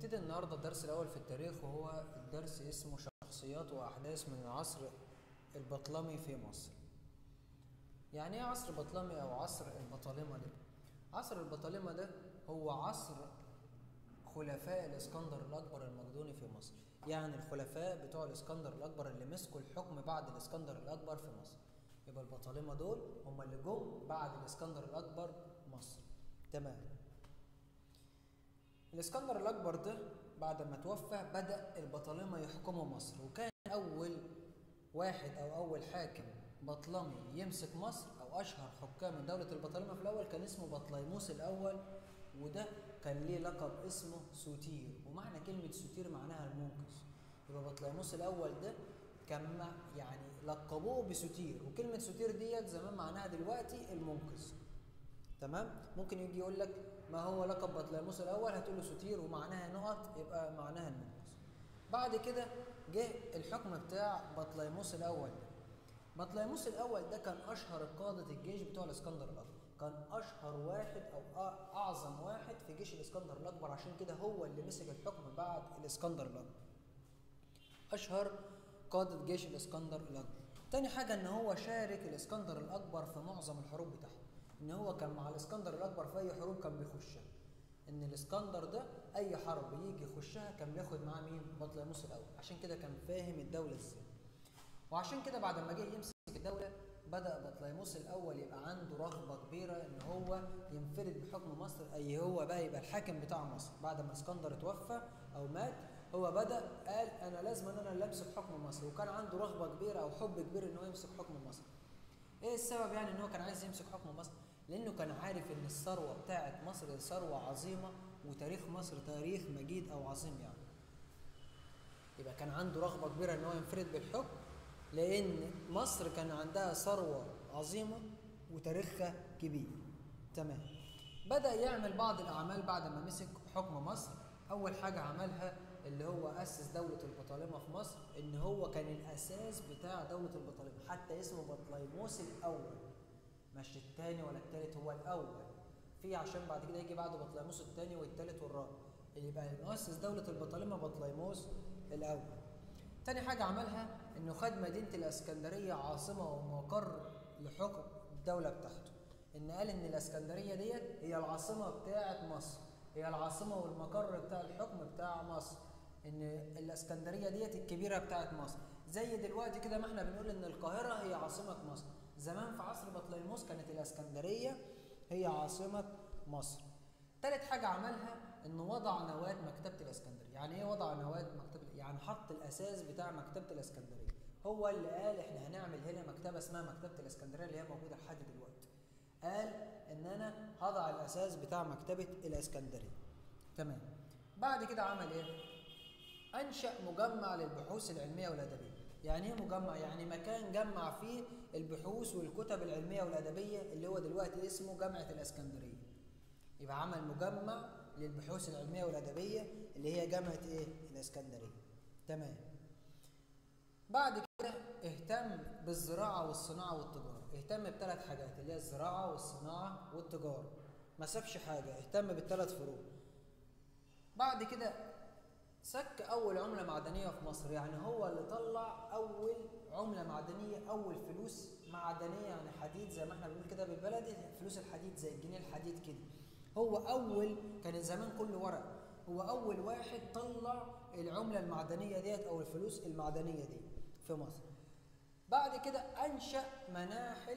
هنبتدي النهارده الدرس الأول في التاريخ وهو الدرس اسمه شخصيات وأحداث من العصر البطلمي في مصر. يعني إيه عصر بطلمي أو عصر البطالمة ده؟ عصر البطالمة ده هو عصر خلفاء الإسكندر الأكبر المقدوني في مصر. يعني الخلفاء بتوع الإسكندر الأكبر اللي مسكوا الحكم بعد الإسكندر الأكبر في مصر. يبقى البطالمة دول هم اللي جم بعد الإسكندر الأكبر مصر. تمام. الاسكندر الاكبر ده بعد ما توفى بدا البطالمه يحكموا مصر وكان اول واحد او اول حاكم بطلمي يمسك مصر او اشهر حكام دوله البطالمه في الاول كان اسمه بطليموس الاول وده كان ليه لقب اسمه سوتير ومعنى كلمه سوتير معناها المنقذ يبقى بطليموس الاول ده كان يعني لقبوه بسوتير وكلمه سوتير ديت زمان معناها دلوقتي المنقذ تمام ممكن يجي يقول لك ما هو لقب بطليموس الاول هتقول له ستير ومعناها نقط يبقى معناها المنقذ بعد كده جه الحكم بتاع بطليموس الاول ده بطليموس الاول ده كان اشهر قاده الجيش بتوع الاسكندر الاكبر كان اشهر واحد او اعظم واحد في جيش الاسكندر الاكبر عشان كده هو اللي مسك الحكم بعد الاسكندر الاكبر اشهر قاده جيش الاسكندر الاكبر تاني حاجه ان هو شارك الاسكندر الاكبر في معظم الحروب بتاعته ان هو كان مع الاسكندر الاكبر في اي حروب كان بيخشها ان الاسكندر ده اي حرب يجي يخشها كان بياخد معاه مين بطليموس الاول عشان كده كان فاهم الدوله ازاي وعشان كده بعد ما جه يمسك الدوله بدا بطليموس الاول يبقى عنده رغبه كبيره ان هو ينفرد بحكم مصر اي هو بقى يبقى الحاكم بتاع مصر بعد ما اسكندر توفى او مات هو بدا قال انا لازم ان انا اللي امسك حكم مصر وكان عنده رغبه كبيره او حب كبير ان هو يمسك حكم مصر ايه السبب يعني ان هو كان عايز يمسك حكم مصر لانه كان عارف ان الثروه بتاعه مصر ثروه عظيمه وتاريخ مصر تاريخ مجيد او عظيم يعني يبقى كان عنده رغبه كبيره ان هو ينفرد بالحكم لان مصر كان عندها ثروه عظيمه وتاريخها كبير تمام بدا يعمل بعض الاعمال بعد ما مسك حكم مصر اول حاجه عملها اللي هو اسس دوله البطالمه في مصر ان هو كان الاساس بتاع دوله البطالمه حتى اسمه بطليموس الاول مش الثاني ولا الثالث هو الاول في عشان بعد كده يجي بعده بطليموس الثاني والثالث والرابع يبقى مؤسس دوله البطالمه بطليموس الاول تاني حاجه عملها انه خد مدينه الاسكندريه عاصمه ومقر لحكم الدوله بتاعته ان قال ان الاسكندريه ديت هي العاصمه بتاعه مصر هي العاصمه والمقر بتاع الحكم بتاع مصر ان الاسكندريه ديت الكبيره بتاعت مصر زي دلوقتي كده ما احنا بنقول ان القاهره هي عاصمه مصر زمان في عصر بطليموس كانت الاسكندريه هي عاصمه مصر تالت حاجة عملها انه وضع نواة مكتبة الاسكندرية، يعني ايه وضع نواة مكتبة؟ يعني حط الاساس بتاع مكتبة الاسكندرية، هو اللي قال احنا هنعمل هنا مكتبة اسمها مكتبة الاسكندرية اللي هي موجودة لحد دلوقتي. قال ان انا هضع الاساس بتاع مكتبة الاسكندرية. تمام. بعد كده عمل ايه؟ انشأ مجمع للبحوث العلمية والادبية. يعني ايه مجمع؟ يعني مكان جمع فيه البحوث والكتب العلمية والادبية اللي هو دلوقتي اسمه جامعة الاسكندرية. يبقى عمل مجمع للبحوث العلميه والادبيه اللي هي جامعه ايه؟ الاسكندريه. تمام. بعد كده اهتم بالزراعه والصناعه والتجاره، اهتم بثلاث حاجات اللي هي الزراعه والصناعه والتجاره. ما سابش حاجه، اهتم بالثلاث فروع. بعد كده سك اول عمله معدنيه في مصر، يعني هو اللي طلع اول عمله معدنيه، اول فلوس معدنيه يعني حديد زي ما احنا بنقول كده بالبلدي، فلوس الحديد زي الجنيه الحديد كده. هو اول كان زمان كله ورق هو اول واحد طلع العمله المعدنيه ديت او الفلوس المعدنيه دي في مصر بعد كده انشا مناحل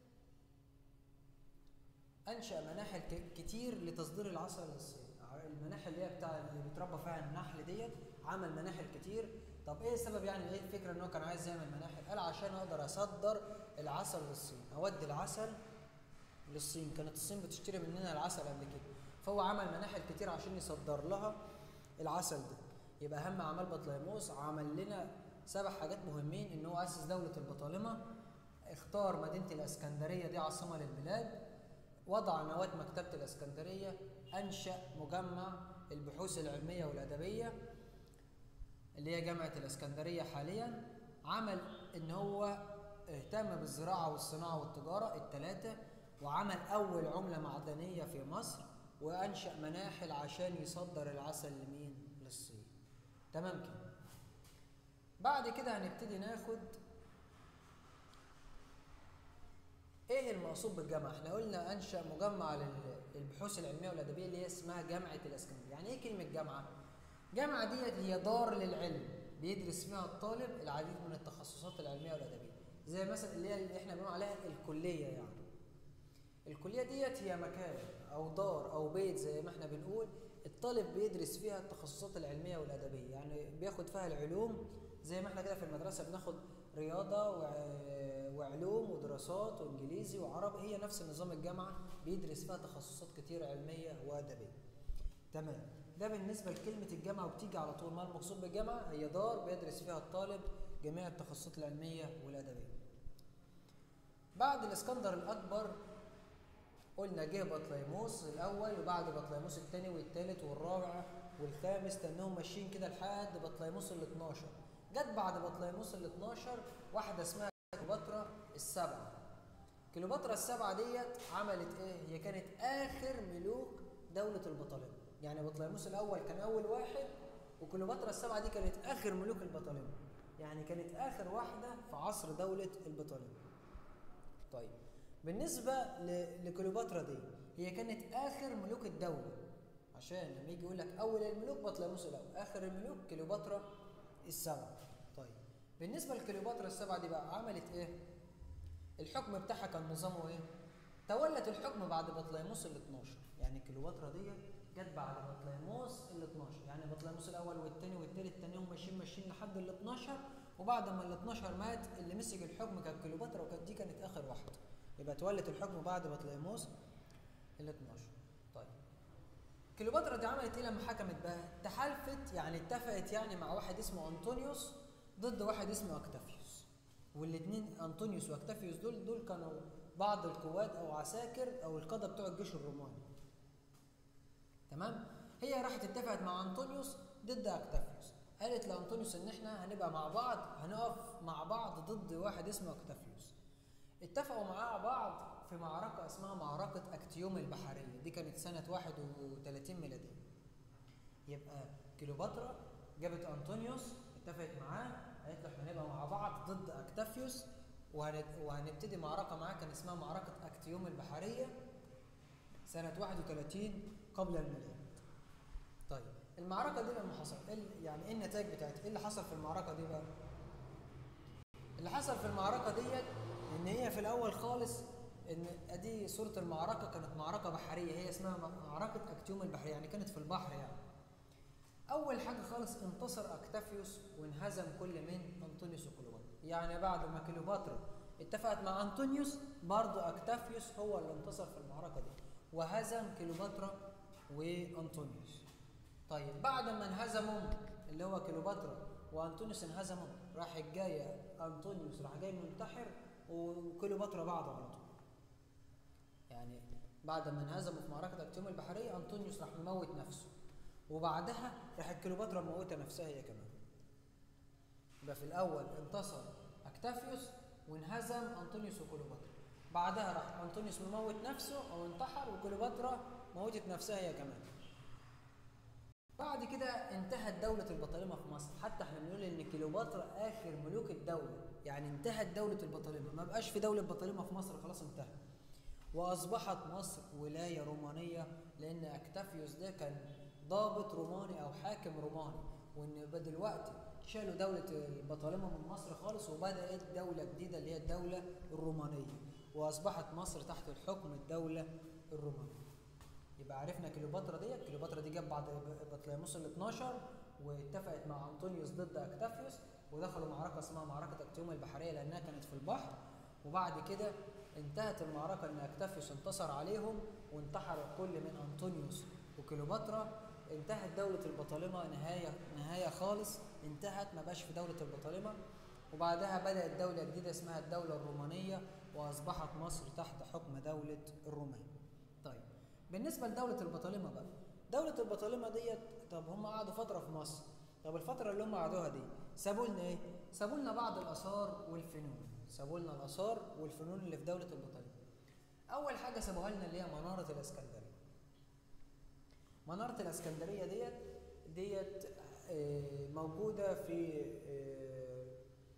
انشا مناحل كتير لتصدير العسل للصين المناحل اللي هي بتاع اللي بيتربى فيها النحل ديت عمل مناحل كتير طب ايه السبب يعني ايه الفكره ان هو كان عايز يعمل مناحل قال عشان اقدر اصدر العسل للصين اودي العسل للصين كانت الصين بتشتري مننا العسل قبل كده فهو عمل مناحل كتير عشان يصدر لها العسل ده يبقى اهم اعمال بطليموس عمل لنا سبع حاجات مهمين ان هو اسس دوله البطالمه اختار مدينه الاسكندريه دي عاصمه للبلاد وضع نواه مكتبه الاسكندريه انشا مجمع البحوث العلميه والادبيه اللي هي جامعه الاسكندريه حاليا عمل ان هو اهتم بالزراعه والصناعه والتجاره الثلاثه وعمل أول عملة معدنية في مصر وأنشأ مناحل عشان يصدر العسل لمين؟ للصين تمام كده بعد كده هنبتدي ناخد ايه المقصود بالجامعه احنا قلنا انشا مجمع للبحوث العلميه والادبيه اللي هي اسمها جامعه الاسكندريه يعني ايه كلمه جامعه جامعه ديت هي دار للعلم بيدرس فيها الطالب العديد من التخصصات العلميه والادبيه زي مثلا اللي هي اللي احنا بنقول عليها الكليه يعني الكليه ديت هي مكان او دار او بيت زي ما احنا بنقول الطالب بيدرس فيها التخصصات العلميه والادبيه يعني بياخد فيها العلوم زي ما احنا كده في المدرسه بناخد رياضه وعلوم ودراسات وانجليزي وعربي هي نفس نظام الجامعه بيدرس فيها تخصصات كتير علميه وادبيه تمام ده بالنسبه لكلمه الجامعه وبتيجي على طول ما المقصود بالجامعه هي دار بيدرس فيها الطالب جميع التخصصات العلميه والادبيه بعد الاسكندر الاكبر قلنا جه بطليموس الاول وبعد بطليموس الثاني والثالث والرابع والخامس تنهم ماشيين كده لحد بطليموس ال 12 جت بعد بطليموس ال 12 واحده اسمها كليوباترا السبعه كليوباترا السبعه ديت عملت ايه هي كانت اخر ملوك دوله البطالمه يعني بطليموس الاول كان اول واحد وكليوباترا السبعه دي كانت اخر ملوك البطالمه يعني كانت اخر واحده في عصر دوله البطالمه طيب بالنسبه لكليوباترا دي هي كانت اخر ملوك الدوله عشان لما يجي يقول لك اول الملوك بطليموس الاول اخر الملوك كليوباترا السبعه طيب بالنسبه لكليوباترا السبعه دي بقى عملت ايه الحكم بتاعها كان نظامه ايه تولت الحكم بعد بطليموس ال 12 يعني كليوباترا دي جت بعد بطليموس ال 12 يعني بطليموس الاول والثاني والثالث تانيهم ماشيين ماشيين لحد ال 12 وبعد ما ال 12 مات اللي مسك الحكم كانت كليوباترا وكانت دي كانت اخر واحده يبقى تولت الحكم بعد بطليموس ال 12 طيب كليوباترا دي عملت ايه لما حكمت بقى؟ تحالفت يعني اتفقت يعني مع واحد اسمه انطونيوس ضد واحد اسمه اكتافيوس والاثنين انطونيوس واكتافيوس دول دول كانوا بعض القوات او عساكر او القاده بتوع الجيش الروماني تمام هي راحت اتفقت مع انطونيوس ضد اكتافيوس قالت لانطونيوس ان احنا هنبقى مع بعض هنقف مع بعض ضد واحد اسمه اكتافيوس اتفقوا مع بعض في معركة اسمها معركة أكتيوم البحرية دي كانت سنة 31 ميلادية يبقى كليوباترا جابت أنطونيوس اتفقت معاه قالت له احنا هنبقى مع بعض ضد أكتافيوس وهنبتدي معركة معاه كان اسمها معركة أكتيوم البحرية سنة 31 قبل الميلاد طيب المعركة دي لما حصل إيه يعني ايه النتائج بتاعتها؟ ايه اللي حصل في المعركة دي بقى؟ اللي حصل في المعركة ديت ان هي في الاول خالص ان ادي صوره المعركه كانت معركه بحريه هي اسمها معركه اكتيوم البحريه يعني كانت في البحر يعني اول حاجه خالص انتصر اكتافيوس وانهزم كل من انطونيوس وكليوباترا يعني بعد ما كليوباترا اتفقت مع انطونيوس برضه اكتافيوس هو اللي انتصر في المعركه دي وهزم كليوباترا وانطونيوس طيب بعد ما انهزموا اللي هو كليوباترا وانطونيوس انهزموا راح جاي انطونيوس راح جاي منتحر وكليوباترا بعده على طول يعني بعد ما انهزموا في معركه اكتيوم البحريه انطونيوس راح مموت نفسه وبعدها راحت كليوباترا موتة نفسها هي كمان يبقى في الاول انتصر اكتافيوس وانهزم انطونيوس وكليوباترا بعدها راح انطونيوس مموت نفسه او انتحر وكليوباترا موتت نفسها هي كمان بعد كده انتهت دولة البطالمة في مصر حتى احنا بنقول ان كليوباترا اخر ملوك الدولة يعني انتهت دولة البطالمة ما بقاش في دولة بطالمة في مصر خلاص انتهت واصبحت مصر ولاية رومانية لان اكتافيوس ده كان ضابط روماني او حاكم روماني وان دلوقتي شالوا دولة البطالمة من مصر خالص وبدأت دولة جديدة اللي هي الدولة الرومانية واصبحت مصر تحت الحكم الدولة الرومانية يبقى عرفنا كليوباترا ديت كليوباترا دي جت بعد بطليموس ال 12 واتفقت مع انطونيوس ضد اكتافيوس ودخلوا معركه اسمها معركه اكتيوم البحريه لانها كانت في البحر وبعد كده انتهت المعركه ان اكتافيوس انتصر عليهم وانتحر الكل من انطونيوس وكليوباترا انتهت دولة البطالمة نهاية نهاية خالص انتهت ما بقاش في دولة البطالمة وبعدها بدأت دولة جديدة اسمها الدولة الرومانية وأصبحت مصر تحت حكم دولة الرومان. طيب بالنسبه لدوله البطالمه بقى دوله البطالمه ديت طب هم قعدوا فتره في مصر طب الفتره اللي هم قعدوها دي سابوا لنا ايه سابوا لنا بعض الاثار والفنون سابوا لنا الاثار والفنون اللي في دوله البطالمه اول حاجه سابوها لنا اللي هي مناره الاسكندريه مناره الاسكندريه ديت ديت آه، موجوده في آه،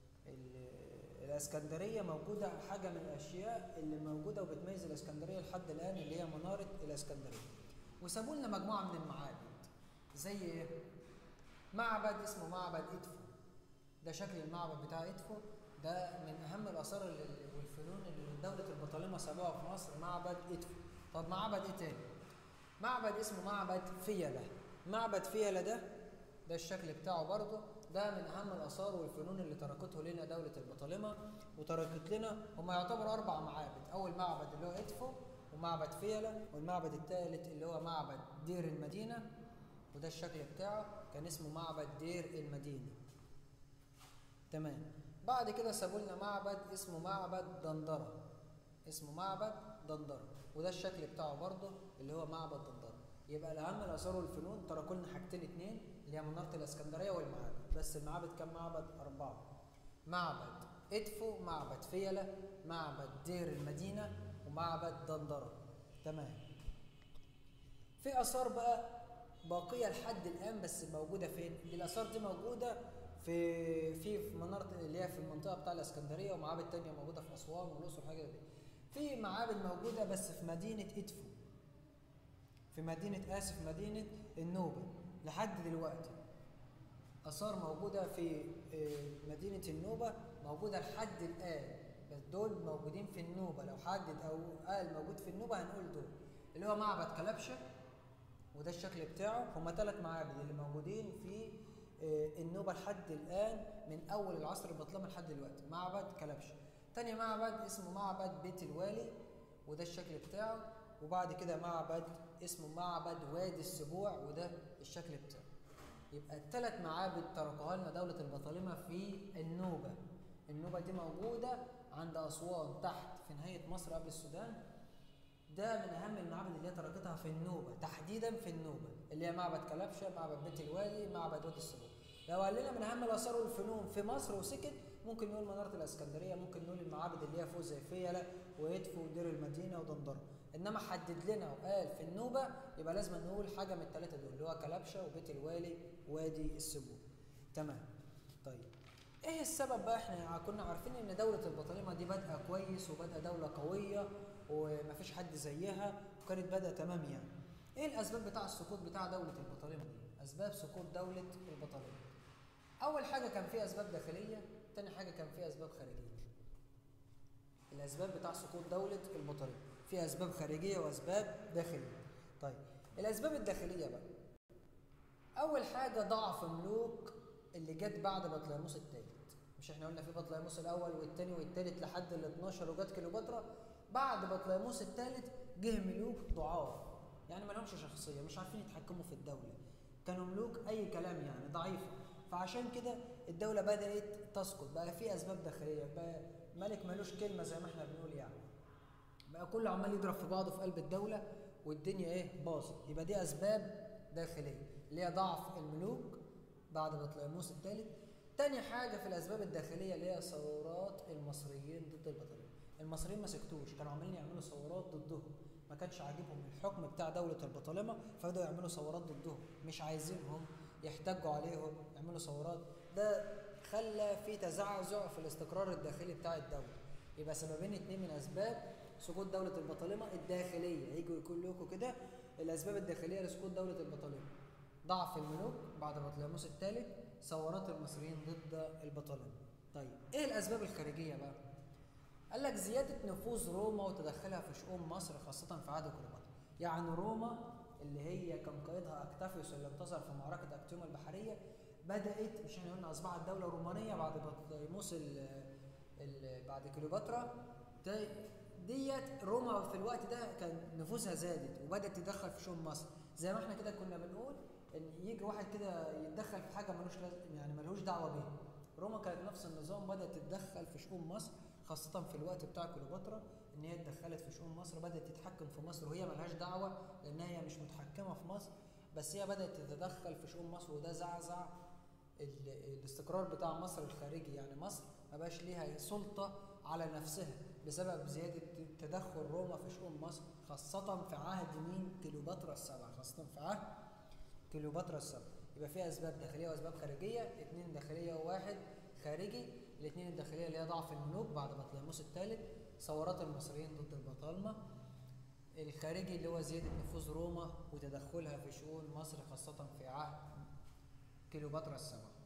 ال- الاسكندريه موجوده حاجه من الاشياء اللي موجوده وبتميز الاسكندريه لحد الان اللي هي مناره الاسكندريه وسابوا لنا مجموعه من المعابد زي ايه معبد اسمه معبد ادفو ده شكل المعبد بتاع ادفو ده من اهم الاثار ال- والفنون اللي دوله البطالمه سابوها في مصر معبد ادفو طب معبد ايه تاني معبد اسمه معبد فيلة معبد فيلة ده ده الشكل بتاعه برضه ده من اهم الاثار والفنون اللي تركته لنا دوله البطالمه وتركت لنا هم يعتبروا اربع معابد اول معبد اللي هو ادفو ومعبد فيلة والمعبد الثالث اللي هو معبد دير المدينه وده الشكل بتاعه كان اسمه معبد دير المدينه تمام بعد كده سابوا لنا معبد اسمه معبد دندره اسمه معبد دندره وده الشكل بتاعه برضه اللي هو معبد دندره يبقى الاهم الاثار والفنون تركوا لنا حاجتين اتنين اللي هي مناره الاسكندريه والمعابد بس المعابد كام معبد اربعه معبد ادفو معبد فيلة معبد دير المدينه ومعبد دندره تمام في اثار بقى باقيه لحد الان بس موجوده فين دي الاثار دي موجوده في في في مناره اللي هي في المنطقه بتاع الاسكندريه ومعابد تانية موجوده في اسوان والاقصر وحاجه دي في معابد موجوده بس في مدينه ادفو في مدينه اسف مدينه النوبه لحد دلوقتي اثار موجوده في آه، مدينه النوبه موجوده لحد الان بس دول موجودين في النوبه لو حدد او قال موجود في النوبه هنقول دول اللي هو معبد كلبشه وده الشكل بتاعه هما ثلاث معابد اللي موجودين في آه، النوبة لحد الآن من أول العصر البطلمي لحد دلوقتي معبد كلبشة تاني معبد اسمه معبد بيت الوالي وده الشكل بتاعه وبعد كده معبد اسمه معبد وادي السبوع وده الشكل بتاعه يبقى الثلاث معابد تركوها لنا دولة البطالمة في النوبة النوبة دي موجودة عند أسوان تحت في نهاية مصر قبل السودان ده من اهم المعابد اللي هي تركتها في النوبه تحديدا في النوبه اللي هي معبد كلبشه معبد بيت الوالي معبد وادي السبوع لو قال لنا من اهم الاثار والفنون في مصر وسكت ممكن نقول مناره الاسكندريه ممكن نقول المعابد اللي هي فوق زي فيلة وادفو ودير المدينه ودندره انما حدد لنا وقال في النوبه يبقى لازم نقول حاجه من الثلاثه دول اللي هو كلبشه وبيت الوالي وادي السبوع تمام طيب ايه السبب بقى احنا كنا عارفين ان دوله البطالمه دي بادئه كويس وبادئه دوله قويه ومفيش حد زيها وكانت بادئه تمام يعني ايه الاسباب بتاع السقوط بتاع دوله البطالمه دي اسباب سقوط دوله البطالمه اول حاجه كان في اسباب داخليه تاني حاجه كان في اسباب خارجيه الاسباب بتاع سقوط دوله البطالمه في اسباب خارجيه واسباب داخليه طيب الاسباب الداخليه بقى اول حاجه ضعف ملوك اللي جت بعد بطليموس الثالث مش احنا قلنا في بطليموس الاول والثاني والثالث لحد ال 12 وجت كليوباترا بعد بطليموس الثالث جه ملوك ضعاف يعني ما لهمش شخصيه مش عارفين يتحكموا في الدوله كانوا ملوك اي كلام يعني ضعيفه فعشان كده الدوله بدات تسقط بقى في اسباب داخليه بقى ملك ملوش كلمه زي ما احنا بنقول يعني بقى كله عمال يضرب في بعضه في قلب الدوله والدنيا ايه باظت يبقى دي اسباب داخليه اللي هي ضعف الملوك بعد بطليموس الثالث تاني حاجه في الاسباب الداخليه اللي هي ثورات المصريين ضد البطالمه المصريين ما سكتوش كانوا عمالين يعملوا ثورات ضدهم ما كانش عاجبهم الحكم بتاع دولة البطالمة فبدأوا يعملوا ثورات ضدهم مش عايزينهم يحتجوا عليهم يعملوا ثورات ده خلى في تزعزع في الاستقرار الداخلي بتاع الدولة يبقى سببين اتنين من أسباب سقوط دولة البطالمة الداخلية يجوا يقول لكم كده الأسباب الداخلية لسقوط دولة البطالمة ضعف الملوك بعد بطليموس الثالث ثورات المصريين ضد البطالمة طيب ايه الأسباب الخارجية بقى؟ قال لك زيادة نفوذ روما وتدخلها في شؤون مصر خاصة في عهد كليوباترا. يعني روما اللي هي كان قائدها اكتافيوس اللي انتصر في معركة اكتيوم البحرية بدأت مش احنا قلنا أصبحت دولة رومانية بعد بطليموس ال ال بعد كليوباترا ده- ديت روما في الوقت ده كان نفوذها زادت وبدأت تدخل في شؤون مصر زي ما احنا كده كنا بنقول ان يجي واحد كده يتدخل في حاجة ملوش لازم يعني ملوش دعوة بيها. روما كانت نفس النظام بدأت تتدخل في شؤون مصر خاصة في الوقت بتاع كليوباترا ان هي اتدخلت في شؤون مصر بدأت تتحكم في مصر وهي ملهاش دعوة لانها هي مش متحكمة في مصر بس هي بدأت تتدخل في شؤون مصر وده زعزع ال- الاستقرار بتاع مصر الخارجي يعني مصر ما بقاش ليها سلطة على نفسها بسبب زيادة تدخل روما في شؤون مصر خاصة في عهد مين كليوباترا السبعة خاصة في عهد كليوباترا السبعة يبقى فيها أسباب داخلية وأسباب خارجية اتنين داخلية وواحد خارجي الاثنين الداخلية اللي هي ضعف الملوك بعد بطليموس الثالث ثورات المصريين ضد البطالمة الخارجي اللي هو زيادة نفوذ روما وتدخلها في شؤون مصر خاصة في عهد كليوباترا السبعة